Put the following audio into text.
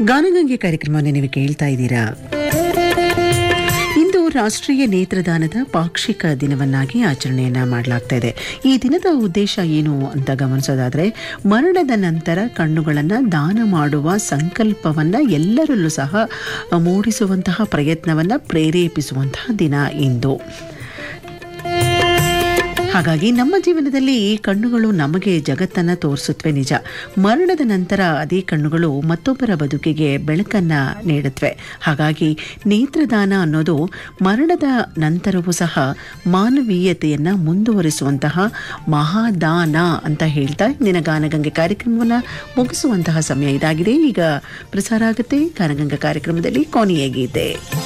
ಗಾನಗಂಗೆ ಕಾರ್ಯಕ್ರಮವನ್ನು ನೀವು ಕೇಳ್ತಾ ಇದ್ದೀರಾ ಇಂದು ರಾಷ್ಟ್ರೀಯ ನೇತ್ರದಾನದ ಪಾಕ್ಷಿಕ ದಿನವನ್ನಾಗಿ ಆಚರಣೆಯನ್ನ ಮಾಡಲಾಗ್ತಾ ಇದೆ ಈ ದಿನದ ಉದ್ದೇಶ ಏನು ಅಂತ ಗಮನಿಸೋದಾದ್ರೆ ಮರಣದ ನಂತರ ಕಣ್ಣುಗಳನ್ನು ದಾನ ಮಾಡುವ ಸಂಕಲ್ಪವನ್ನ ಎಲ್ಲರಲ್ಲೂ ಸಹ ಮೂಡಿಸುವಂತಹ ಪ್ರಯತ್ನವನ್ನ ಪ್ರೇರೇಪಿಸುವಂತಹ ದಿನ ಇಂದು ಹಾಗಾಗಿ ನಮ್ಮ ಜೀವನದಲ್ಲಿ ಈ ಕಣ್ಣುಗಳು ನಮಗೆ ಜಗತ್ತನ್ನು ತೋರಿಸುತ್ತವೆ ನಿಜ ಮರಣದ ನಂತರ ಅದೇ ಕಣ್ಣುಗಳು ಮತ್ತೊಬ್ಬರ ಬದುಕಿಗೆ ಬೆಳಕನ್ನ ನೀಡುತ್ತವೆ ಹಾಗಾಗಿ ನೇತ್ರದಾನ ಅನ್ನೋದು ಮರಣದ ನಂತರವೂ ಸಹ ಮಾನವೀಯತೆಯನ್ನು ಮುಂದುವರಿಸುವಂತಹ ಮಹಾದಾನ ಅಂತ ಹೇಳ್ತಾ ಇಂದಿನ ಗಾನಗಂಗೆ ಕಾರ್ಯಕ್ರಮವನ್ನು ಮುಗಿಸುವಂತಹ ಸಮಯ ಇದಾಗಿದೆ ಈಗ ಪ್ರಸಾರ ಆಗುತ್ತೆ ಗಾನಗಂಗೆ ಕಾರ್ಯಕ್ರಮದಲ್ಲಿ ಕೊನೆಯ ಗೀತೆ